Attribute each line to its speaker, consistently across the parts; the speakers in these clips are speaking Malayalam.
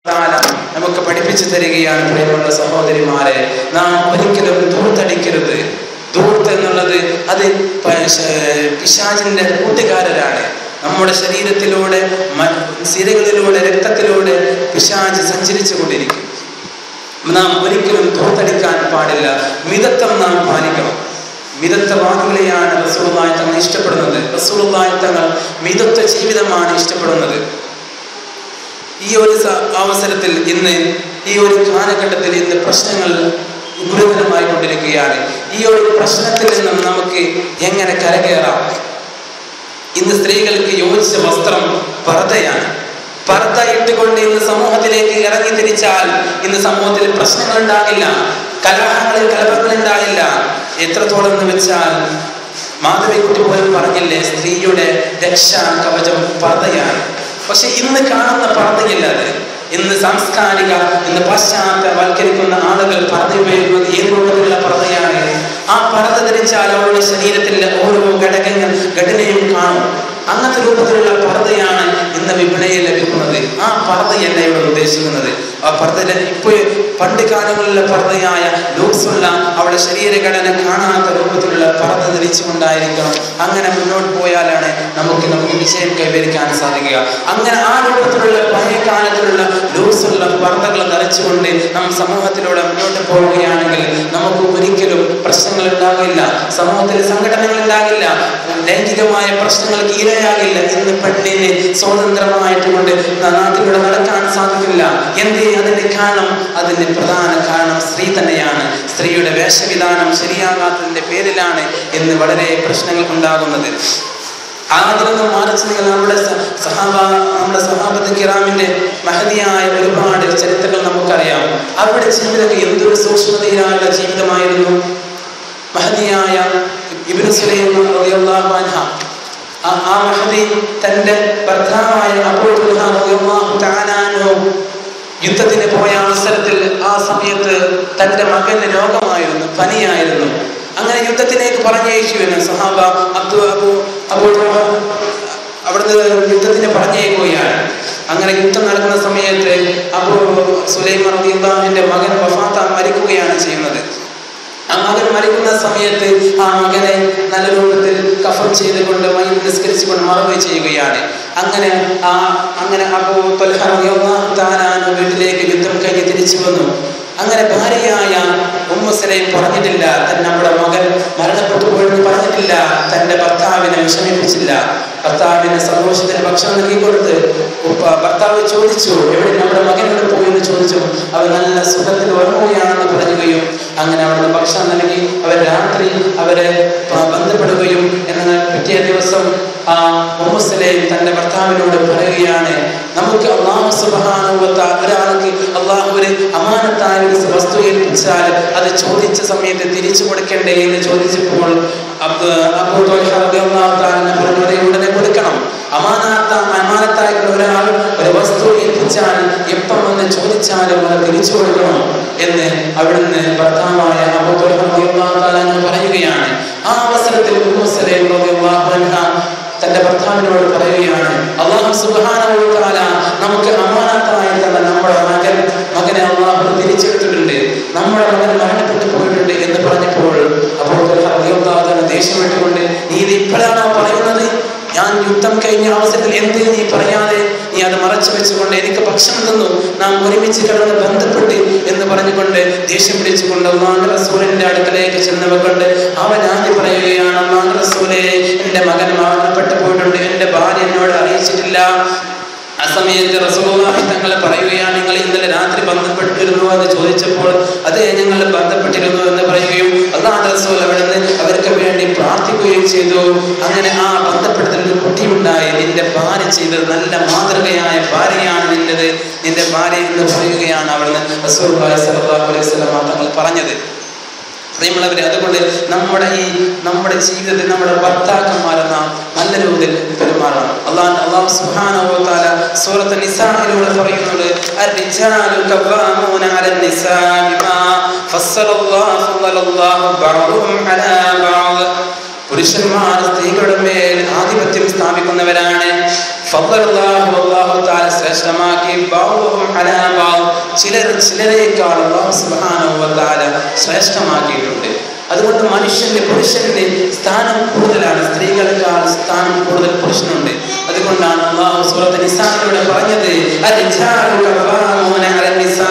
Speaker 1: താല നമുക്ക് പഠിപ്പിച്ചു തരികയാണ് പ്രിയമുള്ള സഹോദരിമാരെ നാം ഒരിക്കലും ദൂർത്തടിക്കരുത് ദൂർത്ത് എന്നുള്ളത് അത് പ- ശ- പിശാചിന്റെ കൂട്ടുകാരനാണ് നമ്മുടെ ശരീരത്തിലൂടെ മ- സിരകളിലൂടെ രക്തത്തിലൂടെ പിശാച് സഞ്ചരിച്ചു കൊണ്ടിരിക്കും നാം ഒരിക്കലും ദൂർത്തടിക്കാൻ പാടില്ല മിതത്വം നാം പാലിക്കണം മിതത്വവാദികളെയാണ് റസൂലുള്ളാഹി തങ്ങൾ ഇഷ്ടപ്പെടുന്നത് റസൂലുള്ളാഹി തങ്ങൾ മിതത്വ ജീവിതമാണ് ഇഷ്ടപ്പെടുന്നത് ഈ ഒരു സ- അവസരത്തിൽ ഇന്ന് ഈ ഒരു കാലഘട്ടത്തിൽ ഇന്ന് പ്രശ്നങ്ങൾ ഗുരുതരമായി കൊണ്ടിരിക്കുകയാണ് ഈ ഒരു പ്രശ്നത്തിൽ നിന്നും നമുക്ക് എങ്ങനെ കരകയറാം ഇന്ന് സ്ത്രീകൾക്ക് യോജിച്ച വസ്ത്രം പർദ്ദയാണ് പർദ്ദ ഇട്ടുകൊണ്ട് ഇന്ന് സമൂഹത്തിലേക്ക് ഇറങ്ങി തിരിച്ചാൽ ഇന്ന് സമൂഹത്തിൽ പ്രശ്നങ്ങൾ ഉണ്ടാകില്ല കലഹങ്ങളിൽ കലഹങ്ങൾ ഉണ്ടാകില്ല എത്രത്തോളം എന്ന് വെച്ചാൽ മാധവിക്കുട്ടി പോലും പറഞ്ഞില്ലേ സ്ത്രീയുടെ രക്ഷാ കവചം പർദ്ദയാണ് പക്ഷെ ഇന്ന് കാണുന്ന പർദ്ദയില്ല അത് ഇന്ന് സാംസ്കാരിക ഇന്ന് പാശ്ചാത്യവൽക്കരിക്കുന്ന ആളുകൾ പർദ്ദ ഉപയോഗിക്കുന്നത് ഏത് രൂപത്തിലുള്ള പർദ്ദയാണ് ആ പർദ്ദ ധരിച്ചാൽ അവരുടെ ശരീരത്തിലെ ഓരോ ഘടകങ്ങൾ ഘടനയും കാണും അങ്ങനത്തെ രൂപത്തിലുള്ള പർദ്ദയാണ് ഇന്ന് വിപണിയിൽ ലഭിക്കുന്നത് ആ പർദ്ദയല്ല ഇവിടെ ഉദ്ദേശിക്കുന്നത് ആ പർദ്ദ ഇപ്പോൾ പണ്ട് കാലങ്ങളിലെ പർദ്ദയായ ലൂസുള്ള അവളുടെ ശരീരഘടന കാണാത്ത രൂപത്തിലുള്ള പർദ്ദ ധരിച്ചുകൊണ്ടായിരിക്കണം അങ്ങനെ മുന്നോട്ട് പോയാലാണ് നമുക്ക് നമുക്ക് വിജയം കൈവരിക്കാൻ സാധിക്കുക അങ്ങനെ ആ രൂപത്തിലുള്ള പഴയ കാലത്തിലുള്ള ലൂസുള്ള പർദ്ദകൾ ധരിച്ചുകൊണ്ട് നാം സമൂഹത്തിലൂടെ മുന്നോട്ട് പോവുകയാണെങ്കിൽ നമുക്ക് ഒരിക്കലും പ്രശ്നങ്ങൾ ഉണ്ടാകില്ല സമൂഹത്തിൽ സംഘടനകൾ ഉണ്ടാകില്ല ലൈംഗികമായ പ്രശ്നങ്ങൾക്ക് ഇരയാകില്ല ഇന്ന് പെണ്ണിന് സ്വതന്ത്രമായിട്ട് കൊണ്ട് നാട്ടിലൂടെ നടക്കാൻ സാധിക്കില്ല എന്തേ അതിന്റെ കാരണം അതിന്റെ പ്രധാന കാരണം സ്ത്രീ തന്നെയാണ് സ്ത്രീയുടെ വേഷവിധാനം ശരിയാകാത്തതിന്റെ പേരിലാണ് ഇന്ന് വളരെ പ്രശ്നങ്ങൾ ഉണ്ടാകുന്നത് അതിൽ നിന്നും മാറിച്ച് നിങ്ങൾ നമ്മുടെ സ- സഹാബ നമ്മുടെ സഹാബത്ത് കിറാമിന്റെ മഹതിയായ ഒരുപാട് ചരിത്രങ്ങൾ നമുക്കറിയാം അവരുടെ ജീവിതമൊക്കെ എന്തൊരു സൂക്ഷ്മതയിലുള്ള ജീവിതമായിരുന്നു മഹതിയായ ഇബ്നു സുലൈമാൻ റളിയല്ലാഹു അൻഹ ആ ആ മഹദി തന്റെ ഭർത്താവായ അബൂ തുൽഹ റളിയല്ലാഹു തആല അൻഹു യുദ്ധത്തിന് പോയ അവസരത്തിൽ ആ സമയത്ത് തന്റെ മകന് രോഗമായിരുന്നു പനിയായിരുന്നു അങ്ങനെ യുദ്ധത്തിലേക്ക് പറഞ്ഞയച്ചു സഹാബ അബ്ദു അബു അബൂ തുൽഹ അവിടുന്ന് യുദ്ധത്തിന് പറഞ്ഞേക്കുകയാണ് അങ്ങനെ യുദ്ധം നടക്കുന്ന സമയത്ത് അബൂ സുലൈമാൻ റളിയല്ലാഹുവിന്റെ മകൻ വഫാത്ത മരിക്കുകയാണ് ചെയ്യുന്നത് ആ മകൻ മരിക്കുന്ന സമയത്ത് ആ മകനെ നല്ല രൂപത്തിൽ കഫം ചെയ്തുകൊണ്ട് മയ്യം നിസ്കരിച്ചുകൊണ്ട് മറവ് ചെയ്യുകയാണ് അങ്ങനെ ആ അങ്ങനെ അബൂ ത്വൽഹ റളിയല്ലാഹു തആല അൻഹു വീട്ടിലേക്ക് യുദ്ധം കഴിഞ്ഞ് തിരിച്ചു വന്നു അങ്ങനെ ഭാര്യയായ ഉമ്മുസലയും പറഞ്ഞിട്ടില്ല തൻ നമ്മുടെ മകൻ മരണപ്പെട്ടു പോയെന്ന് പറഞ്ഞിട്ടില്ല തന്റെ ഭർത്താവിനെ വിഷമിപ്പിച്ചില്ല ഭർത്താവിന് സന്തോഷത്തിന് ഭക്ഷണം നൽകി കൊടുത്ത് ഉപ്പ ഭർത്താവ് ചോദിച്ചു എവിടെ നമ്മുടെ മകൻ എവിടെ പോയി എന്ന് ചോദിച്ചു അവൻ നല്ല സുഖത്തിൽ ഉറങ്ങുകയാണെന്ന് പറയുകയും അങ്ങനെ അവിടുന്ന് ഭക്ഷണം നൽകി അവർ രാത്രി അവരെ പ- ബന്ധപ്പെടുകയും എന്നാൽ പിറ്റേ ദിവസം ആ മുഹമ്മസ്ലയും തന്റെ ഭർത്താവിനോട് പറയുകയാണ് നമുക്ക് അള്ളാഹു സുബാനുവത്ത ഒരാൾക്ക് അള്ളാഹു ഒരു അമാനത്തായ ഒരു വസ്തു ഏൽപ്പിച്ചാൽ അത് ചോദിച്ച സമയത്ത് തിരിച്ചു കൊടുക്കണ്ടേ എന്ന് ചോദിച്ചപ്പോൾ അബ്ദു അബൂ ത്വൽഹ റളിയല്ലാഹു തആല പറഞ്ഞു "അതെ, ഉടനെ കൊടുക്കണം അമാനാത്ത അമാനത്തായിട്ടുള്ള ഒരാൾ ഒരു വസ്തു ഏൽപ്പിച്ചാൽ എപ്പം വന്ന് ചോദിച്ചാലും അത് തിരിച്ചു കൊടുക്കണം എന്ന് അവിടുന്ന് ഭർത്താവായ അബൂ ത്വൽഹ റളിയല്ലാഹു തആല അൻഹു പറയുകയാണ് ആ അവസരത്തിൽ ഉമ്മു സലൈം റളിയല്ലാഹു അൻഹ തന്റെ ഭർത്താവിനോട് പറയുകയാണ് അള്ളാഹു സുബ്ഹാനഹു വ തആല നമുക്ക് അമാനത്തായി തന്ന നമ്മുടെ മകൻ മകനെ അള്ളാഹു തിരിച്ചെടുത്തിട്ടുണ്ട് നമ്മുടെ മകൻ മരണപ്പെട്ടു പോയിട്ടുണ്ട് എന്ന് പറഞ്ഞപ്പോൾ അപ്പോൾ ദേഷ്യം വിട്ടുകൊണ്ട് നീ ഇത് ഇപ്പോഴാണോ പറയുന്നത് ഞാൻ യുദ്ധം കഴിഞ്ഞ അവസരത്തിൽ എന്ത് നീ പറയാതെ നീ അത് മറച്ചു വെച്ചുകൊണ്ട് എനിക്ക് ഭക്ഷണം തന്നു നാം ഒരുമിച്ച് കിടന്ന് ബന്ധപ്പെട്ട് എന്ന് പറഞ്ഞുകൊണ്ട് ദേഷ്യം പിടിച്ചുകൊണ്ട് അള്ളാഹ് റസൂലിന്റെ അടുക്കലേക്ക് ചെന്നവ കൊണ്ട് അവൻ ആദ്യം പറയുകയാണ് അള്ളാഹ് റസൂലെ എന്റെ മകൻ മരണപ്പെട്ടു പോയിട്ടുണ്ട് എന്റെ ഭാര്യ എന്നോട് അറിയിച്ചിട്ടില്ല ആ സമയത്ത് റസൂലുള്ളാഹി തങ്ങൾ പറയുകയാണ് നിങ്ങൾ ഇന്നലെ രാത്രി ബന്ധപ്പെട്ടിരുന്നു എന്ന് ചോദിച്ചപ്പോൾ അതെ ഞങ്ങൾ ബന്ധപ്പെട്ടിരുന്നു എന്ന് പറയുകയും അള്ളാഹ് റസൂൽ അവിടെ നിന്ന് അവർക്ക് വേണ്ടി പ്രാർത്ഥിക്കുകയും ചെയ്തു അങ്ങനെ ആ ബന്ധപ്പെടുത്തൽ ഒരു കുട്ടിയുണ്ടായി നിന്റെ ഭാര്യ ചെയ്തത് നല്ല മാതൃകയായ ഭാര്യയാണ് നിന്റേത് നിന്റെ ഭാര്യ എന്ന് പറയുകയാണ് അവിടുന്ന് റസൂൽ സല്ലല്ലാഹു അലൈഹി വസല്ലം തങ്ങൾ പറഞ്ഞത് പ്രിയമുള്ളവരെ അതുകൊണ്ട് നമ്മുടെ ഈ നമ്മുടെ ജീവിതത്തിൽ നമ്മുടെ ഭർത്താക്കന്മാരെ നാം നല്ല രൂപത്തിൽ പെരുമാറണം അള്ളാഹ് അള്ളാഹു സുബ്ഹാനഹു വ തആല സൂറത്ത് നിസായിലൂടെ പറയുന്നത് അർരിജാലു കവ്വാമൂന അലൻ നിസാ ബിമാ ഫസ്സലല്ലാഹു ഫളല്ലാഹു ബഅദുഹും അലാ ബഅദ് പുരുഷന്മാർ സ്ത്രീകളുടെ മേൽ ആധിപത്യം സ്ഥാപിക്കുന്നവരാണ് ഫദ്ദലല്ലാഹു അല്ലാഹു തആല ശ്രേഷ്ഠമാക്കി ബഅദുഹും അലാ ബഅദ് ചിലർ ചിലരേക്കാൾ അല്ലാഹു സുബ്ഹാനഹു വ തആല ശ്രേഷ്ഠമാക്കിയിട്ടുണ്ട് അതുകൊണ്ട് മനുഷ്യന്റെ പുരുഷന്റെ സ്ഥാനം കൂടുതലാണ് സ്ത്രീകളെക്കാൾ സ്ഥാനം കൂടുതൽ പുരുഷനുണ്ട് അതുകൊണ്ടാണ് അള്ളാഹു സൂറത്ത് നിസാനിലൂടെ പറഞ്ഞത് "അർജാലു ഖവാമൂന അലൻ നിസാ."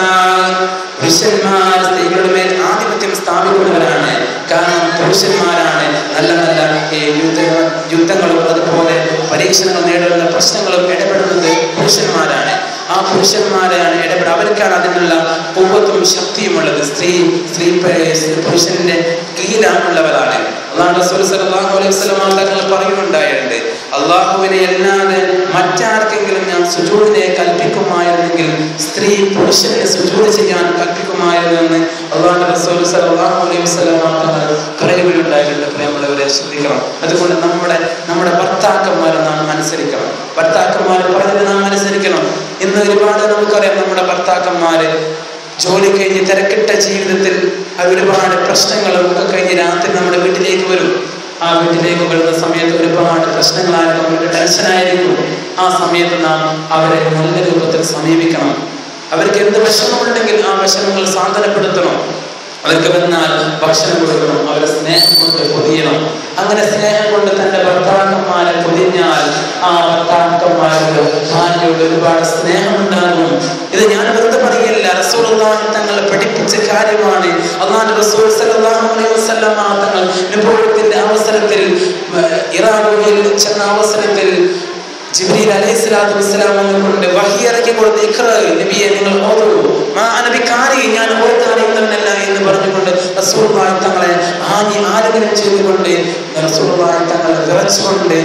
Speaker 1: പുരുഷന്മാർ സ്ത്രീകളുടെ മേൽ ആധിപത്യം സ്ഥാപിക്കുന്നവരാണ് കാരണം പുരുഷന്മാരാണ് നല്ല നല്ല ഈ യുദ്ധ യുദ്ധങ്ങളും അതുപോലെ പരീക്ഷണങ്ങൾ നേടുന്ന പ്രശ്നങ്ങളും ഇടപെടുന്നത് പുരുഷന്മാരാണ് ആ പുരുഷന്മാരാണ് ഇടപെടുക അവർക്കാണ് അതിനുള്ള പൂവത്തും ശക്തിയുമുള്ളത് സ്ത്രീ സ്ത്രീ പ- പുരുഷന്റെ കീഴിലാണുള്ളവരാണ് അള്ളാഹു റസൂൽ സല്ലല്ലാഹു അലൈഹി വസല്ലം തങ്ങൾ പറയുന്നുണ്ടായിട്ടുണ്ട് അള്ളാഹുവിനെ അല്ലാതെ മറ്റാർക്കെങ്കിലും ഞാൻ സുജൂദിനെ കൽപ്പിക്കുമായിരുന്നെങ്കിൽ സ്ത്രീ പുരുഷനെ സുജൂദ് ചെയ്യാൻ കൽപ്പിക്കുമായിരുന്നെന്ന് അള്ളാഹു റസൂൽ സല്ലല്ലാഹു അലൈഹി വസല്ലം തങ്ങൾ പറയുകയുണ്ടായിട്ടുണ്ട് പ്രിയമുള്ളവരെ ശ്രദ്ധിക്കണം അതുകൊണ്ട് നമ്മുടെ നമ്മുടെ ഭർത്താക്കന്മാരെ നാം അനുസരിക്കണം ഭർത്താക്കന്മാർ പറഞ്ഞത് നാം അനുസരിക്കണം ഇന്ന് ഒരുപാട് നമുക്കറിയാം നമ്മുടെ ഭർത്താക്കന്മാര് ജോലി കഴിഞ്ഞ് തിരക്കിട്ട ജീവിതത്തിൽ അവർ ഒരുപാട് പ്രശ്നങ്ങളും ഒക്കെ കഴിഞ്ഞ് രാത്രി നമ്മുടെ വീട്ടിലേക്ക് വരും ആ വീട്ടിലേക്ക് വരുന്ന സമയത്ത് ഒരുപാട് പ്രശ്നങ്ങളായിരിക്കും അവർക്ക് ടെൻഷനായിരിക്കും ആ സമയത്ത് നാം അവരെ നല്ല രൂപത്തിൽ സമീപിക്കണം അവർക്ക് എന്ത് വിഷമമുണ്ടെങ്കിൽ ആ വിഷമങ്ങൾ സാന്ത്വനപ്പെടുത്തണം അവർക്ക് വന്നാൽ ഭക്ഷണം കൊടുക്കണം അവരെ സ്നേഹം കൊണ്ട് പൊതിയണം അങ്ങനെ സ്നേഹം കൊണ്ട് തന്റെ ഭർത്താക്കന്മാരെ പൊതിഞ്ഞാൽ ആ ഭർത്താക്കന്മാരോട് ഭാര്യയോട് ഒരുപാട് സ്നേഹമുണ്ടാകും ഇത് ഞാൻ വെറുതെ പറയില്ല റസൂൽ തങ്ങൾ പഠിപ്പിച്ച കാര്യമാണ് അള്ളാഹ് റസൂൽ സല്ലല്ലാഹു അലൈഹി വസല്ലമ തങ്ങൾ അനുഭവത്തിന്റെ അവസരത്തിൽ ഏർ, ഇറാഖിൽ ചെന്ന അവസരത്തിൽ ജിബ്രീൽ അലൈഹി സ്വലാത്തു വസ്സലാം കൊണ്ട് വഹി ഇറക്കി കൊടുത്ത് ഇഖ്റ നബിയെ നിങ്ങൾ ഓതൂ മാ അനബി കാരി ഞാൻ ഓർത്ത് അറിയുന്നവനല്ല എന്ന് പറഞ്ഞുകൊണ്ട് റസൂലുള്ളാഹി തങ്ങളെ ആഞ്ഞി ആലിംഗനം ചെയ്തുകൊണ്ട് റസൂലുള്ളാഹി തങ്ങളെ വിറച്ചുകൊണ്ട്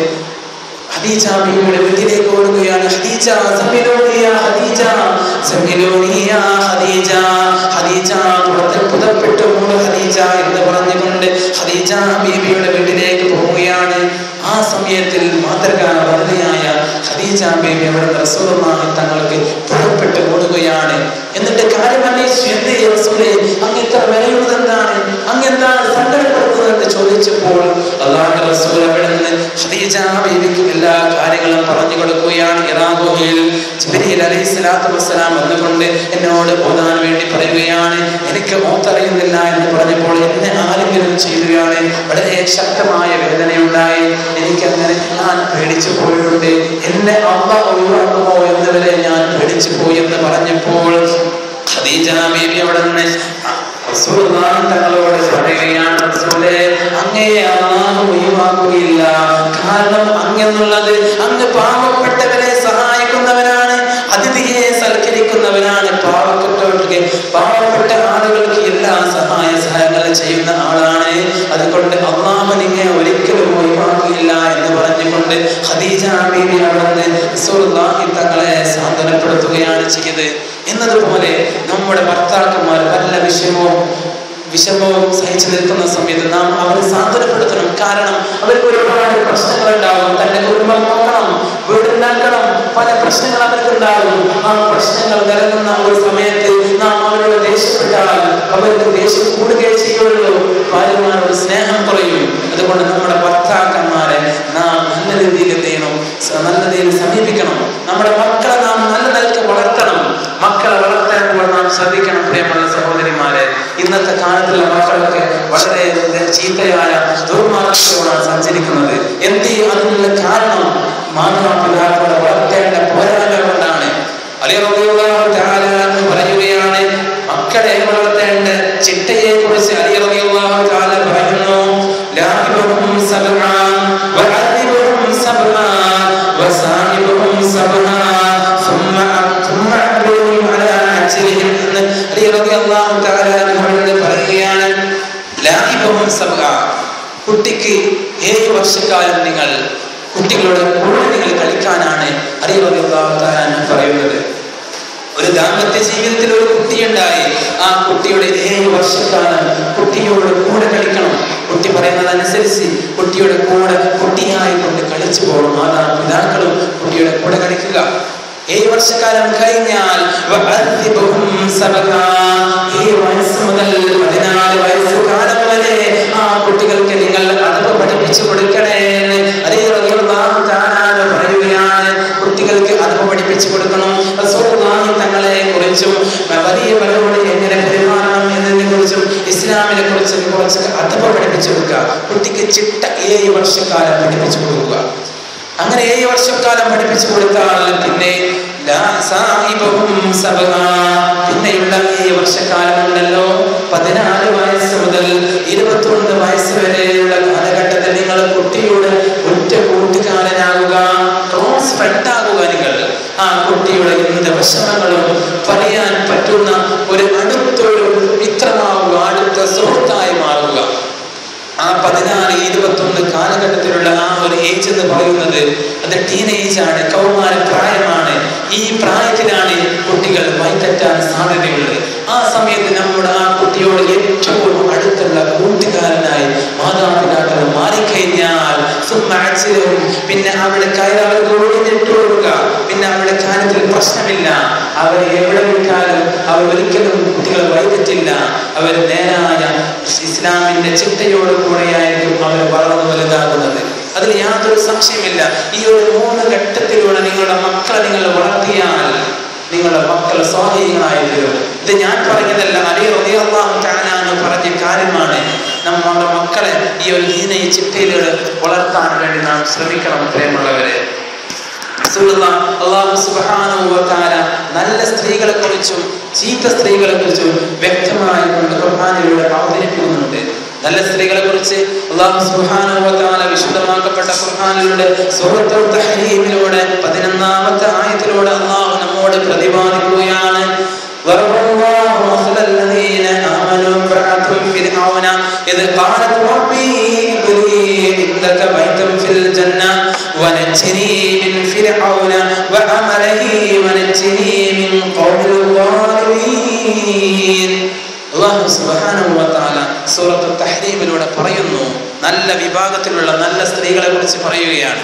Speaker 1: ഖദീജ ബീവിയുടെ വീട്ടിലേക്ക് ഓടുകയാണ് ഖദീജ സമിലോണി യാ ഖദീജ സമിലോണി യാ ഖദീജ ഖദീജ പുറത്ത് പുതപ്പെട്ടു മൂട് ഖദീജ എന്ന് പറഞ്ഞുകൊണ്ട് ഖദീജ ബീവിയുടെ വീട്ടിലേക്ക് പോവുകയാണ് ആ സമയത്തിൽ മാതൃകാ വനിതയായ ഖദീജ ബീവി അവിടെ റസൂലുള്ളാഹി തങ്ങൾക്ക് പുറപ്പെട്ട് ഓടുകയാണ് എന്നിട്ട് കാര്യം അന്വേഷിച്ചു എന്തേ റസൂലേ അങ്ങ് ഇത്ര വിലയുള്ളത് എന്താണ് അങ്ങ് എന്താണ് സങ്കടപ്പെടുന്നത് എന്ന് ചോദിച്ചപ്പോൾ അള്ളാഹു റസൂൽ അവിടെ നിന്ന് ഖദീജ ബീവിക്ക് എല്ലാ കാര്യങ്ങളും പറഞ്ഞു കൊടുക്കുകയാണ് ഇറാഖുഹിൽ ജിബ്രീൽ അലൈഹി സ്വലാത്തു വസ്സലാം വന്നുകൊണ്ട് എന്നോട് ഓതാൻ വേണ്ടി പറയുകയാണ് എനിക്ക് ഓത്തറിയുന്നില്ല എന്ന് പറഞ്ഞപ്പോൾ എന്നെ ആലിംഗനം ചെയ്യുകയാണ് വളരെ ശക്തമായ വേദനയുണ്ടായി എനിക്ക് അങ്ങനെ ഞാൻ പേടിച്ചു പോയിട്ടുണ്ട് എന്നെ അമ്മ ഒഴിവാക്കുമോ എന്ന് വരെ ഞാൻ പേടിച്ചു പോയി എന്ന് പറഞ്ഞപ്പോൾ ഖദീജ ബീവി അവിടെ നിന്ന് റസൂലുള്ളാഹി തങ്ങളോട് പറയുകയാണ് റസൂലേ അങ്ങയെ അല്ലാഹു ഒഴിവാക്കുകയില്ല കാരണം അങ്ങെന്നുള്ളത് അങ്ങ് പാവപ്പെട്ടവരെ സഹായിക്കുന്നവനാണ് അതിഥിയെ സൽക്കരിക്കുന്നവനാണ് പാവപ്പെട്ടവർക്ക് പാവപ്പെട്ട ആളുകൾക്ക് എല്ലാ സഹായ സഹായങ്ങൾ ചെയ്യുന്ന ആളാണ് അതുകൊണ്ട് അള്ളാഹു നിന്നെ ഒരിക്കലും ഒഴിവാക്കിയില്ല എന്ന് പറഞ്ഞുകൊണ്ട് ഖദീജ ബീവി അവിടുന്ന് റസൂലുള്ളാഹി തങ്ങളെ സാന്ത്വനപ്പെടുത്തുകയാണ് ചെയ്തത് എന്നതുപോലെ നമ്മുടെ ഭർത്താക്കന്മാർ വല്ല വിഷമവും വിഷമവും സഹിച്ചു നിൽക്കുന്ന സമയത്ത് നാം അവരെ സാന്ത്വനപ്പെടുത്തണം കാരണം അവർക്ക് ഒരുപാട് പ്രശ്നങ്ങൾ ഉണ്ടാകും തന്റെ കുടുംബം നോക്കണം വീടുണ്ടാക്കണം പല പ്രശ്നങ്ങൾ അവർക്ക് ഉണ്ടാകും ആ പ്രശ്നങ്ങൾ നിരങ്ങുന്ന ഒരു സമയത്ത് നാം അവരോട് ദേഷ്യപ്പെട്ടാൽ അവർക്ക് ദേഷ്യം കൂടുകയേ ചെയ്യുള്ളൂ ഭാര്യമാരോട് സ്നേഹം കുറയും അതുകൊണ്ട് നമ്മുടെ ഭർത്താക്കന്മാരെ നാം നല്ല രീതിയിൽ എന്ത് ചെയ്യണം സ- നല്ല രീതിയിൽ സമീപിക്കണം നമ്മുടെ മക്കളെ നാം നല്ല നിലക്ക് വളർത്തണം മക്കളെ വളർത്താനുള്ള നാം ശ്രദ്ധിക്കണം പ്രിയമുള്ള സഹോദരിമാരെ ഇന്നത്തെ കാലത്തുള്ള മക്കളൊക്കെ വളരെ ചീത്തയായ ദുർമാർഗത്തിലൂടെയാണ് സഞ്ചരിക്കുന്നത് എന്ത് അതിനുള്ള കാരണം മാതാപിതാക്കളെ വളർത്തേണ്ട പോരായ്മ കൊണ്ടാണ് അലി റളിയല്ലാഹു തആല എന്ന് പറയുകയാണ് മക്കളെ വളർത്തേണ്ട ചിട്ടയെ കുറിച്ച് അലി റളിയല്ലാഹു തആല പറയുന്നു ലാഹിബുഹും സബ്ആ വഅദിബുഹും സബ്ആ വസാഹിബുഹും സബ്ആ ثم ثم أعبدهم على أجرهم അലി റളിയല്ലാഹു തആല അൻഹുവിനോട് പറയുകയാണ് ലാഹിബുഹും സബ്ആ കുട്ടിക്ക് ഏഴ് വർഷക്കാലം നിങ്ങൾ കുട്ടികളുടെ കൂടെ നിങ്ങൾ കളിക്കാനാണ് അലി റളിയല്ലാഹു തആല അൻഹു പറയുന്നത് ഒരു ദാമ്പത്യ ജീവിതത്തിൽ ഒരു കുട്ടിയുണ്ടായി ആ കുട്ടിയുടെ ഏഴ് വർഷക്കാലം കുട്ടിയോട് കൂടെ കളിക്കണം കുട്ടി പറയുന്നത് അനുസരിച്ച് കുട്ടിയുടെ കൂടെ കുട്ടിയായി കൊണ്ട് കളിച്ചു പോകണം മാതാപിതാക്കളും കുട്ടിയുടെ കൂടെ കളിക്കുക ഏഴ് വർഷക്കാലം കഴിഞ്ഞാൽ വഅദ്ദിബുഹും സബകാ. ഏഴ് വയസ്സ് മുതൽ പതിനാല് വയസ്സ് കാലം വരെ ആ കുട്ടികൾക്ക് നിങ്ങൾ അതവ് പഠിപ്പിച്ചു കൊടുക്കണേ എന്ന് അലി റളിയല്ലാഹു തആല പറയുകയാണ് വലിയ വരവോട് എങ്ങനെ പെരുമാറണം എന്നതിനെ കുറിച്ചും ഇസ്ലാമിനെ കുറിച്ചും കുറച്ച് അഥവ പഠിപ്പിച്ചു കൊടുക്കുക കുട്ടിക്ക് ചിട്ട ഏഴ് വർഷക്കാലം പഠിപ്പിച്ചു കൊടുക്കുക അങ്ങനെ ഏഴ് വർഷക്കാലം പഠിപ്പിച്ചു കൊടുത്താൽ പിന്നെ ലാ സാഹിബഹും സബഹാ. പിന്നെയുള്ള ഏഴ് വർഷക്കാലം ഉണ്ടല്ലോ പതിനാല് വയസ്സ് മുതൽ ഇരുപത്തൊന്ന് വയസ്സ് വരെയുള്ള കാലഘട്ടത്തിൽ നിങ്ങൾ കുട്ടിയുടെ ഒറ്റ കൂട്ടുകാരനാകുക ക്ലോസ് ഫ്രണ്ട് ആകുക നിങ്ങൾ ആ കുട്ടിയുടെ എന്ത് വിഷമങ്ങളും പറയാൻ പറ്റുന്ന ഒരു അടുത്തൊരു മിത്രമാവുക അടുത്ത സുഹൃത്തായി മാറുക ആ പതിനാല് ഇരുപത്തൊന്ന് കാലഘട്ടത്തിലുള്ള ആ ഒരു ഏജ് എന്ന് പറയുന്നത് അത് ടീനേജ് ആണ് കൗമാര പ്രായമാണ് ഈ പ്രായത്തിലാണ് കുട്ടികൾ വൈതെറ്റാൻ സാധ്യതയുള്ളത് ആ സമയത്ത് നമ്മുടെ ആ കുട്ടിയോട് ഏറ്റവും അടുത്തുള്ള കൂട്ടുകാരനായി മാതാപിതാക്കൾ മാറിക്കഴിഞ്ഞാൽ സുമ്മാച്ചിലും പിന്നെ അവിടെ കയറി അവർക്ക് ഒഴിഞ്ഞിട്ട് കൊടുക്കുക പിന്നെ അവരുടെ കാര്യത്തിൽ പ്രശ്നമില്ല അവർ എവിടെ വിട്ടാലും അവർ ഒരിക്കലും കുട്ടികൾ വൈകിട്ടില്ല അവർ നേരായ ഇസ്ലാമിന്റെ ചിട്ടയോട് കൂടെയായിരിക്കും അവർ വളർന്നു വലുതാകുന്നത് അതിൽ യാതൊരു സംശയമില്ല ഈ ഒരു മൂന്ന് ഘട്ടത്തിലൂടെ നിങ്ങളുടെ മക്കളെ നിങ്ങൾ വളർത്തിയാൽ നിങ്ങളുടെ മക്കൾ സ്വാധീനങ്ങളായി തീരും ഇത് ഞാൻ പറഞ്ഞതല്ല അലി റളിയല്ലാഹു തആല എന്ന് പറഞ്ഞ കാര്യമാണ് നമ്മുടെ മക്കളെ ഈ ഒരു ദീന ഈ ചിട്ടയിലൂടെ വളർത്താൻ വേണ്ടി നാം ശ്രമിക്കണം പ്രേമുള്ളവരെ റസൂലുള്ള അല്ലാഹു സുബ്ഹാനഹു വ തആല നല്ല സ്ത്രീകളെ കുറിച്ചും ചീത്ത സ്ത്രീകളെ കുറിച്ചും വ്യക്തമായി കൊണ്ട് ഖുർആനിലൂടെ അവതരിപ്പിക്കുന്നുണ്ട് നല്ല സ്ത്രീകളെ കുറിച്ച് അല്ലാഹു സുബ്ഹാനഹു വ തആല വിശുദ്ധമാക്കപ്പെട്ട ഖുർആനിലൂടെ സൂറത്തുൽ തഹ്രീമിലൂടെ പതിനൊന്നാമത്തെ ആയത്തിലൂടെ അല്ലാഹു നമ്മോട് പ്രതിപാദിക്കുകയാണ് ضرب الله مثل الذين آمنوا امرأة فرعون إذ قالت ربي ابن لي عندك بيتا في الجنة ونجني من فرعون وعمله ونجني من قوم الظالمين അള്ളാഹു സുബ്ഹാനഹു വ തആല സൂറത്ത് തഹ്രീമിലൂടെ പറയുന്നു നല്ല വിഭാഗത്തിലുള്ള നല്ല സ്ത്രീകളെ കുറിച്ച് പറയുകയാണ്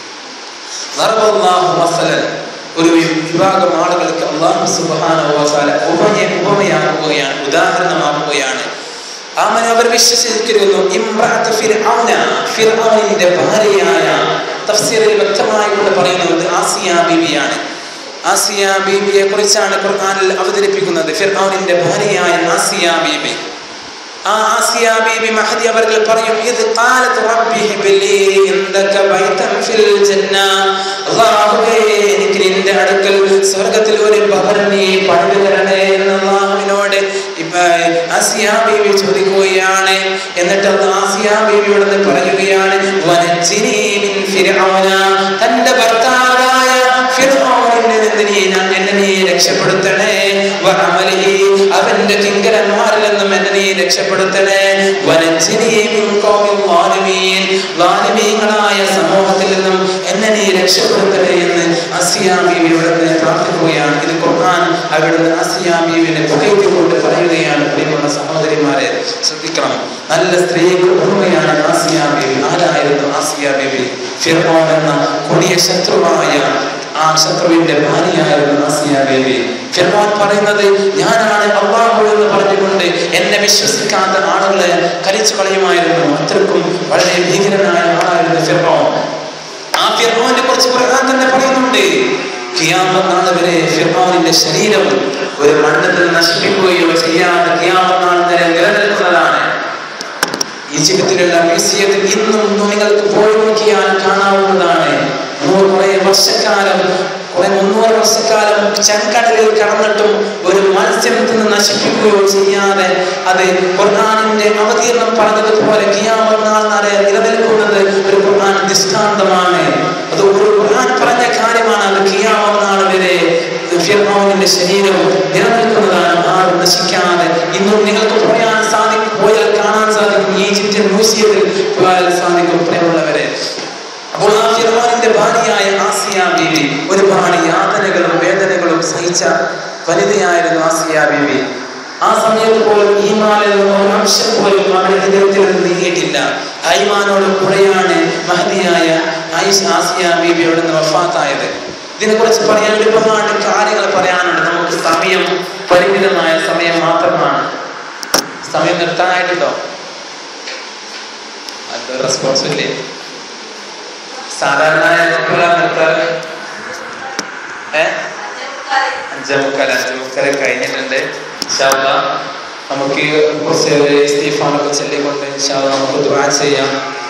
Speaker 1: ضربallahu മസലൻ ഒരു വിഭാഗം ആളുകൾക്ക് അള്ളാഹു സുബ്ഹാനഹു വ തആല ഉപമ ഉപമയാക്കുകയാണ് ഉദാഹരണമാക്കുകയാണ് ആമൻ അവർ വിശ്വസിച്ചിരുന്നു ഇമ്രാത്ത് ഫിർഔന ഫിർഔനിന്റെ ഭാര്യയായ തഫ്സീറിൽ വ്യക്തമായി കൊണ്ട് പറയുന്നത് ആസിയ ബീവിയാണ് ആസിയ ബീബിയെ കുറിച്ചാണ് ഖുർആനിൽ അവതരിപ്പിക്കുന്നത് ഫിർഔനിന്റെ ഭാര്യയായ ആസിയ ബീബി ആ ആസിയ ബീബി മഹദി അവർകൾ പറയും ഇത് ഖാലത്ത് റബ്ബി ഹിബ്ലി ഇൻദക ബൈതൻ ഫിൽ ജന്ന അല്ലാഹുവേ എനിക്ക് നിന്റെ അടുക്കൽ സ്വർഗ്ഗത്തിൽ ഒരു ഭവനം നീ പണിതു തരണേ എന്ന് അല്ലാഹുവിനോട് ഇപ്പ ആസിയ ബീബി ചോദിക്കുകയാണ് എന്നിട്ട് അത് ആസിയ ബീബിയോട് നിന്ന് പറയുകയാണ് വനജിനി മിൻ ഫിർഔന തന്റെ ഭർത്താവായ ഫിർഔനിൽ നിന്ന് നീ എന്നെ നീ രക്ഷപ്പെടുത്തണേ വഅമലിഹി അവന്റെ കിങ്കരന്മാരിൽ നിന്നും എന്നെ നീ രക്ഷപ്പെടുത്തണേ വനജിനി മിൻ ഖൗമിൽ ളാലിമീൻ ളാലിമീങ്ങളായ സമൂഹത്തിൽ നിന്നും എന്നെ നീ രക്ഷപ്പെടുത്തണേ എന്ന് അസിയ ബീവിയോട് നിന്ന് പ്രാർത്ഥിക്കുകയാണ് ഇത് ഖുർആൻ അവിടുന്ന് അസിയ ബീവിനെ പുകഴ്ത്തിക്കൊണ്ട് പറയുകയാണ് പ്രിയമുള്ള സഹോദരിമാരെ ശ്രദ്ധിക്കണം നല്ല സ്ത്രീക്ക് ഓർമ്മയാണ് ആസിയ ബീവി ആരായിരുന്നു ആസിയ ബീവി ഫിർഔൻ എന്ന കൊടിയ ശത്രുവായ ആ ശത്രുവിന്റെ ഭാര്യയായിരുന്നു ആസിയ ബേബി ഫിർമോൻ പറയുന്നത് ഞാനാണ് അള്ളാഹു എന്ന് പറഞ്ഞുകൊണ്ട് എന്നെ വിശ്വസിക്കാത്ത ആളുകളെ കരിച്ചു കളയുമായിരുന്നു അത്രക്കും വളരെ ഭീകരനായ ആളായിരുന്നു ഫിർമോൻ ആ ഫിർമോനെ കുറിച്ച് ഖുർആൻ തന്നെ പറയുന്നുണ്ട് കിയാമത്ത് നാൾ വരെ ഫിർമോനിന്റെ ശരീരം ഒരു മണ്ണിൽ നശിപ്പിക്കുകയോ ചെയ്യാതെ കിയാമത്ത് നാൾ വരെ നിലനിൽക്കുന്നതാണ് ഈജിപ്തിലുള്ള മ്യൂസിയത്തിൽ ഇന്നും നിങ്ങൾക്ക് പോയി നോക്കിയാൽ കാണാവുന്നതാണ് നൂറ് കുറെ വർഷക്കാലം കുറെ മുന്നൂറ് വർഷക്കാലം ചെങ്കടലിൽ കടന്നിട്ടും ഒരു മത്സ്യത്തിൽ നിന്ന് നശിപ്പിക്കുകയോ ചെയ്യാതെ അത് ഖുർആാനിന്റെ അവതീർണം പറഞ്ഞതുപോലെ കിയാമത്ത് നാൾ വരെ നിലനിൽക്കുന്നത് ഒരു ഖുർആൻ ദൃഷ്ടാന്തമാണ് അത് ഒരു ഖുർആൻ പറഞ്ഞ കാര്യമാണ് അത് കിയാമത്ത് നാൾ വരെ ഫിർഔനിന്റെ ശരീരം നിലനിൽക്കുന്നതാണ് ആരും നശിക്കാതെ ഇന്നും നിങ്ങൾക്ക് പോയാൽ സാധിക്കും പോയാൽ കാണാൻ സാധിക്കും ഈജിപ്ഷ്യൻ മ്യൂസിയത്തിൽ പോയാൽ സാധിക്കും പ്രിയമുള്ളവരെ അപ്പോൾ ആ ഫിർമാനിന്റെ ഭാര്യയായ ആസിയ ബീവി ഒരുപാട് യാതനകളും വേദനകളും സഹിച്ച വനിതയായിരുന്നു ആസിയ ബീവി ആ സമയത്ത് പോലും ഈമാനിൽ നിന്ന് ഒരു അംശം പോലും അവരുടെ ഹൃദയത്തിൽ നിന്ന് നീങ്ങിയിട്ടില്ല ഐമാനോട് കൂടെയാണ് മഹതിയായ ആയിഷ ആസിയ ബീവിയോട് നിന്ന് വഫാത്തായത് ഇതിനെ കുറിച്ച് പറയാൻ ഒരുപാട് കാര്യങ്ങൾ പറയാനുണ്ട് നമുക്ക് സമയം പരിമിതമായ സമയം മാത്രമാണ് സമയം നിർത്താനായിട്ടുണ്ടോ അത് റെസ്പോൺസിബിലിറ്റി സാധാരണ എപ്പോഴാണ് നിർത്താറ് ഏ അഞ്ചേ മുക്കാൽ അഞ്ചേ മുക്കാൽ കഴിഞ്ഞിട്ടുണ്ട് ഇൻഷാ അല്ലാ നമുക്ക് കുറച്ച് ഇസ്തീഫാനൊക്കെ ചൊല്ലിക്കൊണ്ട് ഇൻഷാ അല്ലാ നമുക്ക് ദുആ ചെയ്യാം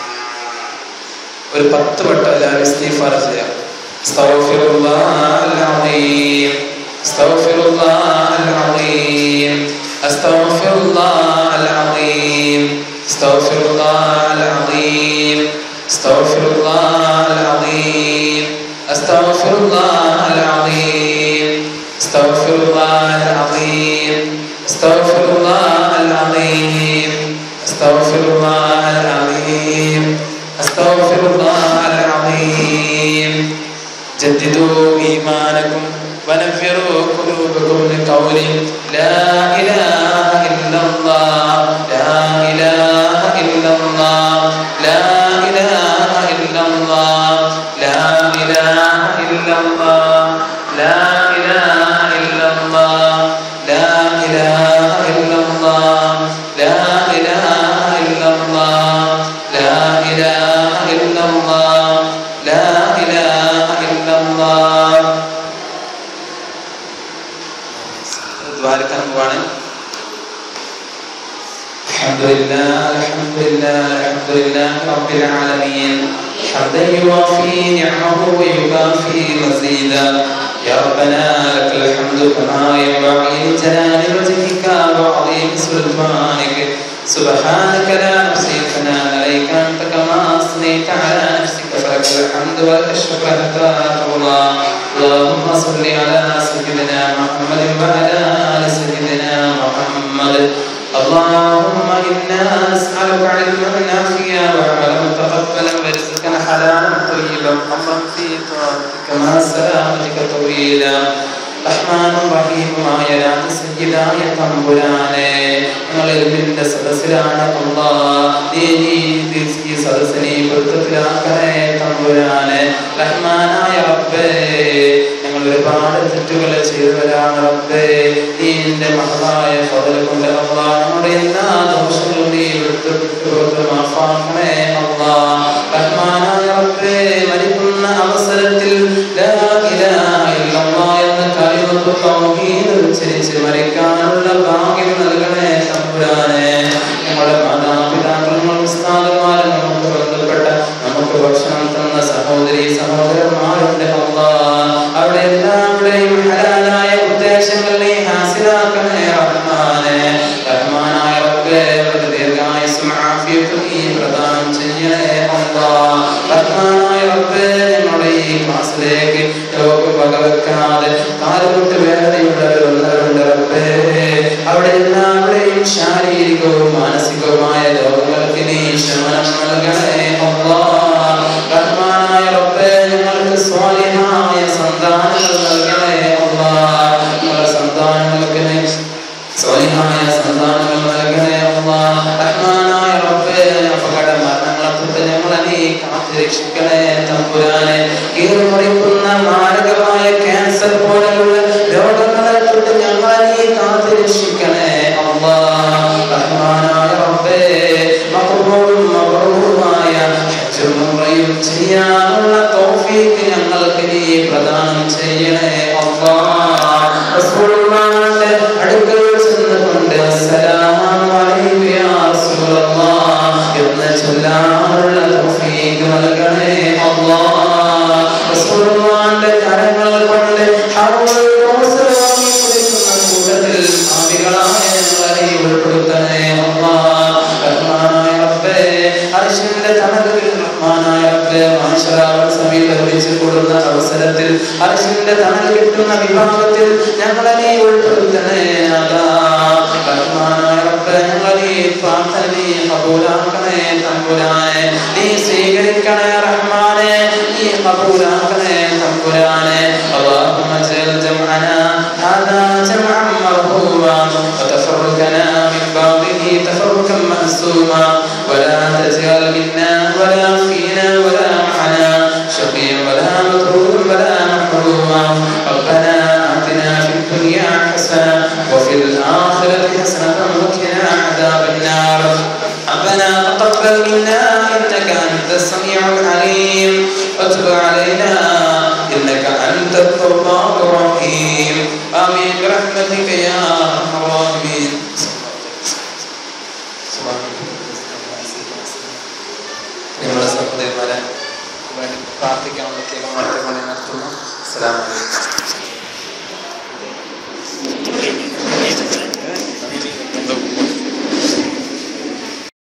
Speaker 1: ഒരു പത്ത് വട്ടം എല്ലാവരും ഇസ്തീഫാർ ചെയ്യാം استغفر الله العظيم استغفر الله العظيم استغفر الله العظيم استغفر الله العظيم استغفر الله العظيم استغفر الله العظيم استغفر الله العظيم استغفر الله العظيم استغفر الله العظيم استغفر الله العظيم جددوا إيمانكم ونفروا قلوبكم لقول لا إله إلا الله لا إله إلا الله لا إله إلا الله لا إله إلا الله لا إله إلا الله لا إله إلا الله لا إله إلا الله لا إله إلا الله لا إله إلا الله ദ്വാരക്കാൻ പോവാണ് الحمد لله الحمد لله الحمد لله رب العالمين حمدا يوافي نعمه ويكافي مزيدا يا ربنا لك الحمد كما ينبغي لجلال وجهك وعظيم سلطانك سبحانك لا نحصي ثناء عليك انت كما اثنيت على نفسك فلك الحمد ولك الشكر حتى ترضى اللهم صل على سيدنا محمد وعلى ال سيدنا محمد اللهم انا نسالك علما نافعا وعملا متقبلا ورزقا حلالا طيبا حظا في طاعتك مع سلامتك طويلا റഹ്മാനും റഹീമുമായ രാജസംഗീതായ തമ്പുരാനെ ഞങ്ങൾ എൽമിന്റെ സദസ്സിലാണ് അല്ലാ നീ ഈ ഈ സദസ്സിനെ പൊരുത്തത്തിലാക്കണേ തമ്പുരാനെ റഹ്മാനായ റബ്ബേ ഞങ്ങൾ ഒരുപാട് തെറ്റുകൾ ചെയ്തവരാണ് റബ്ബേ നീ എന്റെ മഹളായ ഫضل കൊണ്ട് അല്ലാ നമ്മുടെ എല്ലാ ദോഷങ്ങളും നീ വിട്ടുവിട്ട് മാഫാക്കണേ അല്ലാ റഹ്മാനായ റബ്ബേ മരിക്കുന്ന അവസരത്തിൽ ലാ ഇലാഹ ഇല്ലല്ലാഹ് എന്ന കലിമത്ത് തൗഹീദ് ഉച്ചരിച്ച് മരിക്കാനുള്ള ഭാഗ്യം നൽകണേ തമ്പുരാനെ ഞങ്ങളുടെ മാതാപിതാക്കളും ഉസ്താദുമാരും നമുക്ക് ബന്ധപ്പെട്ട നമുക്ക് ഭക്ഷണം തന്ന സഹോദരി സഹോദരന്മാരുണ്ട് അല്ലാ അവിടെ എല്ലാവരുടെയും ഹലാലായ ഉദ്ദേശങ്ങൾ നീ ഹാസിലാക്കണേ റഹ്മാനെ റഹ്മാനായ റബ്ബേ അവരുടെ ദീർഘായുസ്സും ആഫിയത്തും നീ പ്രദാനം ചെയ്യണേ അല്ലാ റഹ്മാനായ റബ്ബേ ഞങ്ങളുടെ ഈ ക്ലാസ്സിലേക്ക് രോഗം വകവെക്കാതെ കാലുമുട്ട് വേദനയുള്ളവരുള്ളവരുണ്ട് റബ്ബേ അവിടെ എല്ലാവരുടെയും ശാരീരികവും മാനസികവുമായ രോഗങ്ങൾക്ക് നീ ശമനം നൽകണേ അല്ലാ റഹ്മാനായ റബ്ബേ ഞങ്ങൾക്ക് സ്വാലിഹായ സന്താനങ്ങൾ നൽകണേ അല്ലാ ഞങ്ങളുടെ സന്താനങ്ങൾക്ക് നീ സ്വാലിഹായ സന്താനങ്ങൾ നൽകണേ അല്ലാ റഹ്മാനായ റബ്ബേ അപകട മരണങ്ങളെ തൊട്ട് ഞങ്ങളെ നീ കാത്തുരക്ഷിക്കണേ തമ്പുരാനെ കീറുമുറിക്കുന്ന മാരകമായ ക്യാൻസർ പോലെയുള്ള രോഗങ്ങളെ തൊട്ട് ഞങ്ങളെ നീ കാത്തുരക്ഷിക്കണേ അല്ലാ റഹ്മാനായ റബ്ബേ മഖബൂലും മബ്റൂറുമായ ഹജ്ജും ഉംറയും ചെയ്യാനുള്ള തൗഫീഖ് ഞങ്ങൾക്ക് നീ പ്രദാനം ചെയ്യണേ അല്ലാ റസൂലുള്ളാഹിന്റെ അടുക്കൽ ചെന്നുകൊണ്ട് അസ്സലാമു അലൈക്കും യാ റസൂലല്ലാഹ് എന്ന് ചൊല്ലാനുള്ള തൗഫീഖ് നൽകണേ അല്ലാഹ് റസൂലുള്ളാഹിന്റെ കരങ്ങൾ കൊണ്ട് ഹൗലുൽ കൗസർ വാങ്ങി കുടിക്കുന്ന കൂട്ടത്തിൽ ആദികളായ ഞങ്ങളെ നീ ഉൾപ്പെടുത്തണേ അല്ലാഹ് റഹ്മാനായ റബ്ബേ അർശിന്റെ തണലിൽ റഹ്മാനായ റബ്ബേ മാഷറാവൽ സമീപം വിളിച്ചു കൊടുക്കുന്ന അവസരത്തിൽ അർശിന്റെ തണൽ കിട്ടുന്ന വിഭാഗത്തിൽ ഞങ്ങളെ നീ ഉൾപ്പെടുത്തണേ അതാ റഹ്മാനായ റബ്ബേ ഞങ്ങളെ നീ പ്രാർത്ഥന നീ കബൂലാക്കണേ തമ്പുരാനെ നീ സ്വീകരിക്കണേ റഹ്മാനെ നീ കബൂലാക്കണേ തമ്പുരാനെ اللهم اجعل جمعنا هذا جمعا مرحوما وتفرقنا من بعضه تفرقا معصوما ولا تجعل منا ولا فينا ولا معنا شقيا ولا مطرودا ولا محروما ربنا آتنا في الدنيا حسنة وفي الآخرة حسنة وقنا عذاب النار ربنا تقبل منا إنك أنت السميع العليم وتب علينا إنك أنت التواب الرحيم آمين برحمتك يا أرحم الراحمين പ്രിയമുള്ള സഹോദരന്മാരെ വേണ്ടി പ്രാർത്ഥിക്കാൻ പ്രത്യേകം നടത്തുന്നു അസ്സലാമു അലൈക്കും